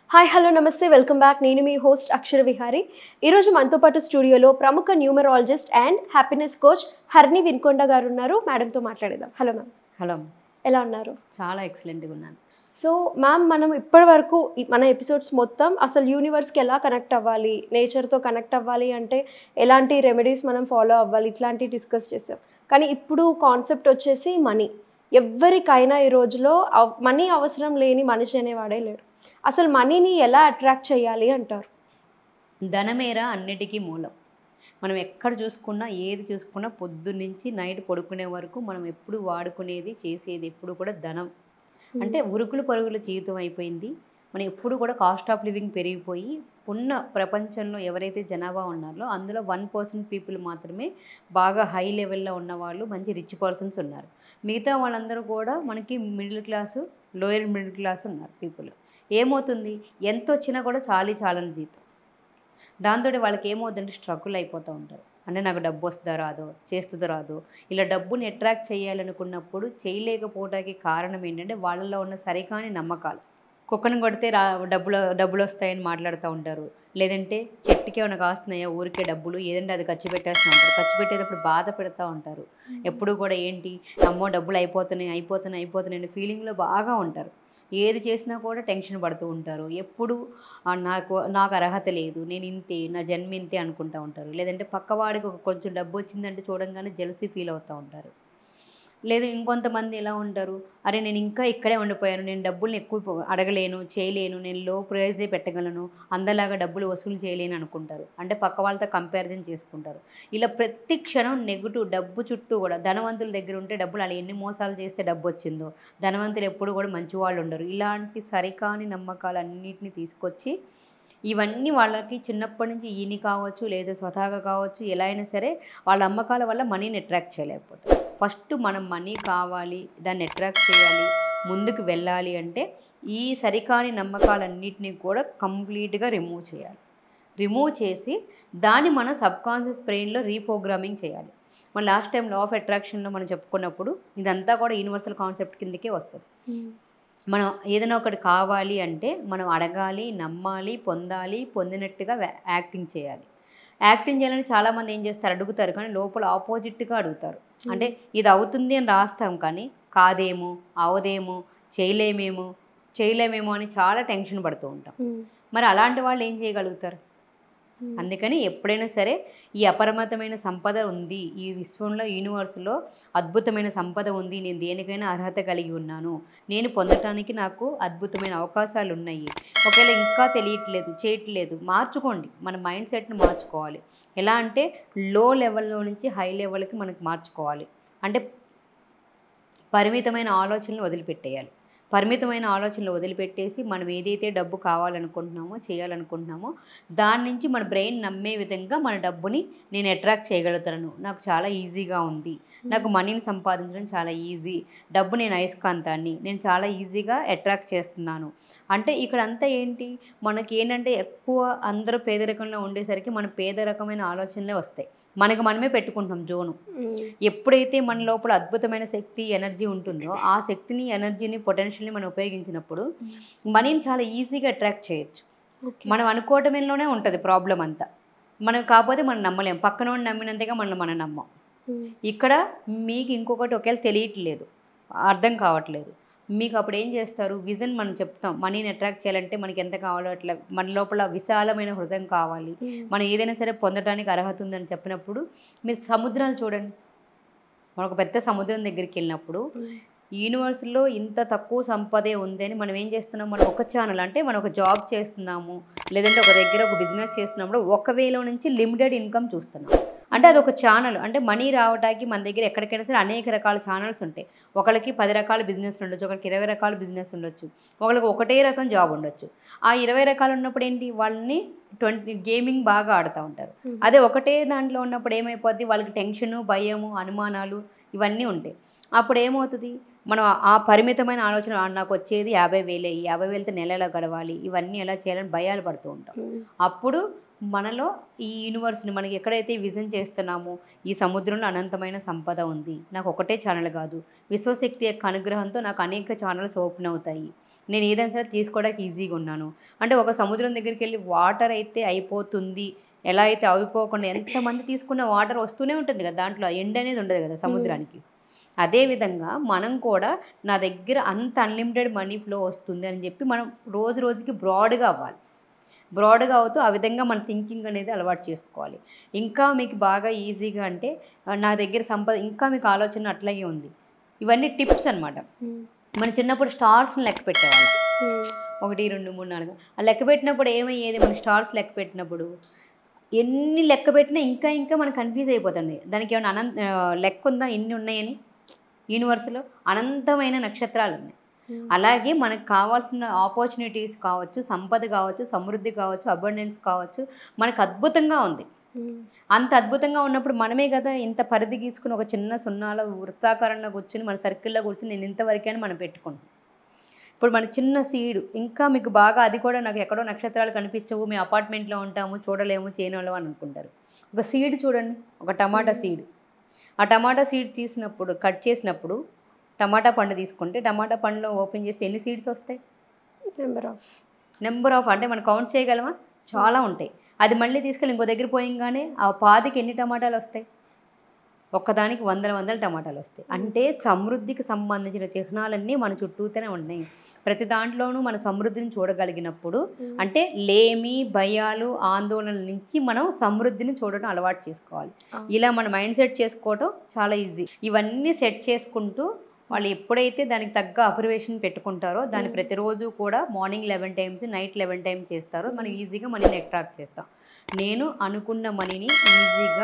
Hi hello namaste welcome back నేను మీ host అక్షర విహారి ఈరోజు మనతో పాటు స్టూడియోలో ప్రముఖ numerologist and happiness coach Harni Vinkonda గారు ఉన్నారు మేడంతో మాట్లాడేద్దాం హలో మ్యామ్ హలో ఎలా ఉన్నారు చాలా ఎక్సలెంట్గా ఉన్నాను సో మ్యామ్ మనం ఇప్పటి వరకు ఈ- మన ఎపిసోడ్స్ మొత్తం అసలు యూనివర్స్కి ఎలా కనెక్ట్ అవ్వాలి నేచర్తో కనెక్ట్ అవ్వాలి అంటే ఎలాంటి రెమెడీస్ మనం ఫాలో అవ్వాలి ఇట్లాంటివి డిస్కస్ చేసాం కానీ ఇప్పుడు కాన్సెప్ట్ వచ్చేసి మనీ ఎవరికైనా ఈ రోజులో మనీ అవసరం లేని మనిషి అనేవాడే లేడు అసలు మనీని ఎలా అట్రాక్ట్ చేయాలి అంటారు ధనమేర అన్నిటికీ మూలం మనం ఎక్కడ చూసుకున్నా ఏది చూసుకున్నా పొద్దున్నుంచి నైట్ పడుకునే వరకు మనం ఎప్పుడు వాడుకునేది చేసేది ఎప్పుడు కూడా ధనం అంటే ఉరుకులు పరుగుల జీవితం అయిపోయింది మనం ఎప్పుడు కూడా కాస్ట్ ఆఫ్ లివింగ్ పెరిగిపోయి ఉన్న ప్రపంచంలో ఎవరైతే జనాభా ఉన్నారో అందులో వన్ పర్సెంట్ పీపుల్ మాత్రమే బాగా హై లెవెల్లో ఉన్న వాళ్ళు మంచి రిచ్ పర్సన్స్ ఉన్నారు మిగతా వాళ్ళందరూ కూడా మనకి middle class lower middle class ఉన్నారు పీపుల్ ఏమవుతుంది ఎంత వచ్చినా కూడా చాలీ చాలని జీతం దాంతో వాళ్ళకి ఏమవుతుందంటే స్ట్రగుల్ అయిపోతూ ఉంటారు అంటే నాకు డబ్బు వస్తుందా రాదో చేస్తుందో రాదో ఇలా డబ్బుని అట్రాక్ట్ చేయాలనుకున్నప్పుడు చేయలేకపోవడానికి కారణం ఏంటంటే వాళ్ళలో ఉన్న సరికాని నమ్మకాలు కుక్కను కొడితే రా డబ్బులు డబ్బులు వస్తాయని మాట్లాడుతూ ఉంటారు లేదంటే చెట్టుకి ఏమైనా కాస్తున్నాయా ఊరికే డబ్బులు ఏదంటే అది ఖర్చు పెట్టేస్తూ ఉంటారు ఖర్చు పెట్టేటప్పుడు బాధ పెడతా ఉంటారు ఎప్పుడు కూడా ఏంటి అమ్మో డబ్బులు అయిపోతున్నాయి అయిపోతున్నాయి అయిపోతున్నాయి అనే ఫీలింగ్లో బాగా ఉంటారు ఏది చేసినా కూడా టెన్షన్ పడుతూ ఉంటారు ఎప్పుడు "ఆ, నాకు నాకు అర్హత లేదు నేను ఇంతే నా జన్మ ఇంతే అనుకుంటూ ఉంటారు లేదంటే పక్కవాడికి ఒక కొంచెం డబ్బు వచ్చిందంటే చూడంగానే జెలసీ ఫీల్ అవుతూ ఉంటారు లేదు ఇంకొంతమంది ఎలా ఉంటారు అరే నేను ఇంకా ఇక్కడే ఉండిపోయాను నేను డబ్బుల్ని ఎక్కువ పో- అడగలేను చేయలేను నేను లో ప్రైజే పెట్టగలను అందలాగా డబ్బులు వసూలు చేయలేను అనుకుంటారు అంటే పక్క వాళ్ళతో కంపారిజన్ చేసుకుంటారు ఇలా ప్రతి క్షణం నెగిటివ్ డబ్బు చుట్టూ కూడా ధనవంతుల దగ్గర ఉంటే డబ్బులు అలా ఎన్ని మోసాలు చేస్తే డబ్బు వచ్చిందో ధనవంతులు ఎప్పుడు కూడా మంచి వాళ్ళు ఉండరు ఇలాంటి సరికాని నమ్మకాలన్నింటినీ తీసుకొచ్చి ఇవన్నీ వాళ్ళకి చిన్నప్పటి నుంచి ఈని కావచ్చు లేదా స్వతహాగా కావచ్చు ఎలా అయినా సరే వాళ్ళ అమ్మకాల వల్ల మనీని అట్రాక్ట్ చేయలేకపోతారు ఫస్ట్ మనం మనీ కావాలి దాన్ని అట్రాక్ట్ చేయాలి ముందుకు వెళ్ళాలి అంటే ఈ సరికాని నమ్మకాలన్నింటినీ కూడా కంప్లీట్గా రిమూవ్ చేయాలి రిమూవ్ చేసి దాన్ని మనం సబ్కాన్షియస్ బ్రెయిన్లో రీప్రోగ్రామింగ్ చేయాలి మన లాస్ట్ టైం లా ఆఫ్ అట్రాక్షన్లో మనం చెప్పుకున్నప్పుడు ఇదంతా కూడా యూనివర్సల్ కాన్సెప్ట్ కిందకే వస్తుంది మనం ఏదైనా ఒకటి కావాలి అంటే మనం అడగాలి నమ్మాలి పొందాలి పొందినట్టుగా వ్యా- యాక్టింగ్ చేయాలి యాక్టింగ్ చేయాలని చాలామంది ఏం చేస్తారు అడుగుతారు కానీ లోపల ఆపోజిట్గా అడుగుతారు అంటే ఇది అవుతుంది అని రాస్తాం కానీ కాదేమో అవదేమో చేయలేమేమో చేయలేమేమో అని చాలా టెన్షన్ పడుతూ ఉంటాం మరి అలాంటి వాళ్ళు ఏం చేయగలుగుతారు అందుకని ఎప్పుడైనా సరే ఈ అపరిమితమైన సంపద ఉంది ఈ విశ్వంలో యూనివర్స్లో అద్భుతమైన సంపద ఉంది నేను దేనికైనా అర్హత కలిగి ఉన్నాను నేను పొందటానికి నాకు అద్భుతమైన అవకాశాలు ఉన్నాయి ఒకవేళ ఇంకా తెలియట్లేదు చేయట్లేదు మార్చుకోండి మన మైండ్ సెట్ని మార్చుకోవాలి ఎలా అంటే లో లెవెల్లో నుంచి హై లెవెల్కి మనకి మార్చుకోవాలి అంటే పరిమితమైన ఆలోచనలు వదిలిపెట్టేయాలి పరిమితమైన ఆలోచనలు వదిలిపెట్టేసి మనం ఏదైతే డబ్బు కావాలనుకుంటున్నామో చేయాలనుకుంటున్నామో దాని నుంచి మన బ్రెయిన్ నమ్మే విధంగా మన డబ్బుని నేను అట్రాక్ట్ చేయగలుగుతాను నాకు చాలా ఈజీగా ఉంది నాకు మనీని సంపాదించడం చాలా ఈజీ డబ్బు నేను అయస్కాంతాన్ని నేను చాలా ఈజీగా అట్రాక్ట్ చేస్తున్నాను అంటే ఇక్కడ అంతా ఏంటి మనకి ఏంటంటే ఎక్కువ అందరూ పేదరికంలో ఉండేసరికి మన పేద రకమైన ఆలోచనలే వస్తాయి మనకి మనమే పెట్టుకుంటాం జోను ఎప్పుడైతే మన లోపల అద్భుతమైన శక్తి ఎనర్జీ ఉంటుందో ఆ శక్తిని ఎనర్జీని పొటెన్షియల్ని మనం ఉపయోగించినప్పుడు మనీని చాలా ఈజీగా అట్రాక్ట్ చేయొచ్చు మనం అనుకోవటంలోనే ఉంటుంది ప్రాబ్లం అంతా మనం కాకపోతే మనం నమ్మలేం పక్కన వాడిని నమ్మినంతగా మనం మనం నమ్మం ఇక్కడ మీకు ఇంకొకటి ఒకవేళ తెలియట్లేదు అర్థం కావట్లేదు మీకు అప్పుడు ఏం చేస్తారు విజన్ మనం చెప్తాం మనీని అట్రాక్ట్ చేయాలంటే మనకి ఎంత కావాలో అట్లా మన లోపల విశాలమైన హృదయం కావాలి మనం ఏదైనా సరే పొందడానికి అర్హత ఉందని చెప్పినప్పుడు మీరు సముద్రాలు చూడండి మనం ఒక పెద్ద సముద్రం దగ్గరికి వెళ్ళినప్పుడు యూనివర్స్లో ఇంత తక్కువ సంపదే ఉంది అని మనం ఏం చేస్తున్నాం మనం ఒక ఛానల్ అంటే మనం ఒక జాబ్ చేస్తున్నాము లేదంటే ఒక దగ్గర ఒక బిజినెస్ చేస్తున్నప్పుడు ఒక వేలో నుంచి లిమిటెడ్ ఇన్కమ్ చూస్తున్నాం అంటే అది ఒక ఛానల్ అంటే మనీ రావడానికి మన దగ్గర ఎక్కడికైనా సరే అనేక రకాల ఛానల్స్ ఉంటాయి ఒకరికి పది రకాల బిజినెస్ ఉండొచ్చు ఒకరికి ఇరవై రకాల బిజినెస్ ఉండొచ్చు ఒకరికి ఒకటే రకం జాబ్ ఉండొచ్చు ఆ ఇరవై రకాలు ఉన్నప్పుడు ఏంటి వాళ్ళని ట్వంటీ గేమింగ్ బాగా ఆడుతూ ఉంటారు అదే ఒకటే దాంట్లో ఉన్నప్పుడు ఏమైపోద్ది వాళ్ళకి టెన్షను భయము అనుమానాలు ఇవన్నీ ఉంటాయి అప్పుడు ఏమవుతుంది మనం ఆ పరిమితమైన ఆలోచన "ఆ, నాకు వచ్చేది యాభై వేలే ఈ యాభై వేలతో నెల ఎలా గడవాలి ఇవన్నీ ఎలా చేయాలని భయాలు పడుతూ ఉంటాం అప్పుడు మనలో ఈ యూనివర్స్ని మనకి ఎక్కడైతే విజన్ చేస్తున్నామో ఈ సముద్రంలో అనంతమైన సంపద ఉంది నాకు ఒకటే ఛానల్ కాదు విశ్వశక్తి యొక్క అనుగ్రహంతో నాకు అనేక ఛానల్స్ ఓపెన్ అవుతాయి నేను ఏదైనా సరే తీసుకోవడానికి ఈజీగా ఉన్నాను అంటే ఒక సముద్రం దగ్గరికి వెళ్ళి వాటర్ అయితే అయిపోతుంది ఎలా అయితే అయిపోకుండా ఎంతమంది తీసుకున్న వాటర్ వస్తూనే ఉంటుంది కదా దాంట్లో ఎండ్ అనేది ఉండదు కదా సముద్రానికి అదేవిధంగా మనం కూడా నా దగ్గర అంత అన్లిమిటెడ్ మనీ ఫ్లో వస్తుంది అని చెప్పి మనం రోజు రోజుకి బ్రాడ్గా అవ్వాలి బ్రాడ్గా అవుతూ ఆ విధంగా మన థింకింగ్ అనేది అలవాటు చేసుకోవాలి ఇంకా మీకు బాగా ఈజీగా అంటే ఆ, నా దగ్గర సంపద ఇంకా మీకు ఆలోచన అట్లాగే ఉంది ఇవన్నీ టిప్స్ అన్నమాట మన చిన్నప్పుడు స్టార్స్ని లెక్క పెట్టేవాళ్ళం ఒకటి రెండు మూడు నాలుగు ఆ లెక్క పెట్టినప్పుడు ఏమయ్యేది మన స్టార్స్ లెక్క పెట్టినప్పుడు ఎన్ని లెక్క పెట్టినా ఇంకా ఇంకా మనం కన్ఫ్యూజ్ అయిపోతుంది దానికి ఏమైనా అనంత ఆ, లెక్క ఉందా ఎన్ని ఉన్నాయని యూనివర్స్లో అనంతమైన నక్షత్రాలు ఉన్నాయి అలాగే మనకు కావాల్సిన ఆపర్చునిటీస్ కావచ్చు సంపద కావచ్చు సమృద్ధి కావచ్చు అబండెన్స్ కావచ్చు మనకు అద్భుతంగా ఉంది అంత అద్భుతంగా ఉన్నప్పుడు మనమే కదా ఇంత పరిధి గీసుకుని ఒక చిన్న సున్నాలో వృత్తాకారంలో కూర్చుని మన సర్కిల్లో కూర్చుని నేను ఇంతవరకే అని మనం పెట్టుకుంటాం ఇప్పుడు మన చిన్న సీడు ఇంకా మీకు బాగా అది కూడా నాకు ఎక్కడో నక్షత్రాలు కనిపించవు మేము అపార్ట్మెంట్లో ఉంటాము చూడలేము చేయలేము అని అనుకుంటారు ఒక సీడ్ చూడండి ఒక టమాటా సీడ్ ఆ టమాటా సీడ్ తీసినప్పుడు కట్ చేసినప్పుడు టమాటా పండు తీసుకుంటే టమాటా పండులో ఓపెన్ చేస్తే ఎన్ని సీడ్స్ వస్తాయి నెంబర్ ఆఫ్ నెంబర్ ఆఫ్ అంటే మనం కౌంట్ చేయగలమా చాలా ఉంటాయి అది మళ్ళీ తీసుకెళ్ళి ఇంకో దగ్గర పోయంగానే ఆ పాదికి ఎన్ని టమాటాలు వస్తాయి ఒక్కదానికి వందల వందల టమాటాలు వస్తాయి అంటే సమృద్ధికి సంబంధించిన చిహ్నాలన్నీ మన చుట్టూతోనే ఉన్నాయి ప్రతి దాంట్లోనూ మన సమృద్ధిని చూడగలిగినప్పుడు అంటే లేమి భయాలు ఆందోళనల నుంచి మనం సమృద్ధిని చూడడం అలవాటు చేసుకోవాలి అవును. ఇలా మన మైండ్ సెట్ చేసుకోవడం చాలా ఈజీ ఇవన్నీ సెట్ చేసుకుంటూ వాళ్ళు ఎప్పుడైతే దానికి తగ్గ అఫర్వేషన్ పెట్టుకుంటారో దాన్ని Mm. ప్రతిరోజు కూడా morning eleven times night eleven times చేస్తారో మనం ఈజీగా మనీని అట్రాక్ట్ చేస్తాం నేను అనుకున్న మనీని ఈజీగా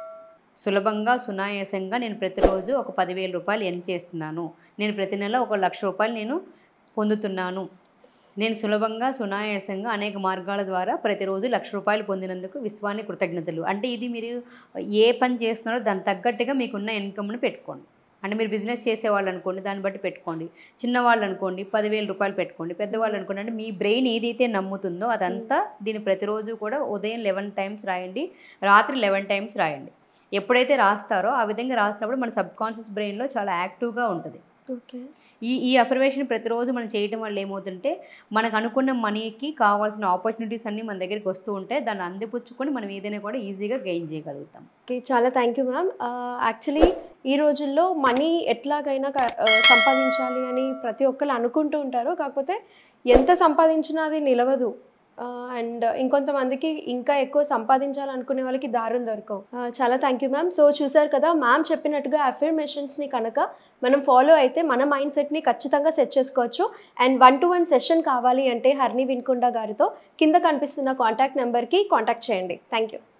సులభంగా సునాయాసంగా నేను ప్రతిరోజు ఒక పదివేల రూపాయలు ఎర్న్ చేస్తున్నాను నేను ప్రతి నెల ఒక లక్ష రూపాయలు నేను పొందుతున్నాను నేను సులభంగా సునాయాసంగా అనేక మార్గాల ద్వారా ప్రతిరోజు లక్ష రూపాయలు పొందినందుకు విశ్వాన్ని కృతజ్ఞతలు అంటే ఇది మీరు ఏ పని చేస్తున్నారో దానికి తగ్గట్టుగా మీకున్న ఇన్కమ్ని పెట్టుకోండి అంటే మీరు బిజినెస్ చేసేవాళ్ళు అనుకోండి దాన్ని బట్టి పెట్టుకోండి చిన్నవాళ్ళు అనుకోండి పదివేల రూపాయలు పెట్టుకోండి పెద్దవాళ్ళు అనుకోండి అంటే మీ బ్రెయిన్ ఏదైతే నమ్ముతుందో అదంతా దీన్ని ప్రతిరోజు కూడా ఉదయం లెవెన్ టైమ్స్ రాయండి రాత్రి లెవెన్ టైమ్స్ రాయండి ఎప్పుడైతే రాస్తారో ఆ విధంగా రాసినప్పుడు మన సబ్ కాన్షియస్ బ్రెయిన్లో చాలా యాక్టివ్గా ఉంటుంది ఓకే ఈ ఈ అఫర్మేషన్ ప్రతిరోజు మనం చేయడం వల్ల ఏమవుతుంటే మనకు అనుకున్న మనీకి కావాల్సిన ఆపర్చునిటీస్ అన్నీ మన దగ్గరికి వస్తూ ఉంటాయి దాన్ని అందిపుచ్చుకొని మనం ఏదైనా కూడా ఈజీగా గెయిన్ చేయగలుగుతాం ఓకే చాలా థ్యాంక్ యూ మ్యామ్ యాక్చువల్లీ ఈ రోజుల్లో మనీ ఎట్లాగైనా క- ఆ, సంపాదించాలి అని ప్రతి ఒక్కరు అనుకుంటూ ఉంటారు కాకపోతే ఎంత సంపాదించినా అది నిలవదు అండ్ ఇంకొంతమందికి ఇంకా ఎక్కువ సంపాదించాలనుకునే వాళ్ళకి దారులు దొరకవు ఆ, చాలా థ్యాంక్ యూ మ్యామ్ సో చూసారు కదా మ్యామ్ చెప్పినట్టుగా అఫర్మేషన్స్ని కనుక మనం ఫాలో అయితే మన మైండ్ సెట్ని ఖచ్చితంగా సెట్ చేసుకోవచ్చు and one to one session కావాలి అంటే హర్ని విన్కుండా గారితో కింద కనిపిస్తున్న కాంటాక్ట్ నెంబర్కి కాంటాక్ట్ చేయండి థ్యాంక్ యూ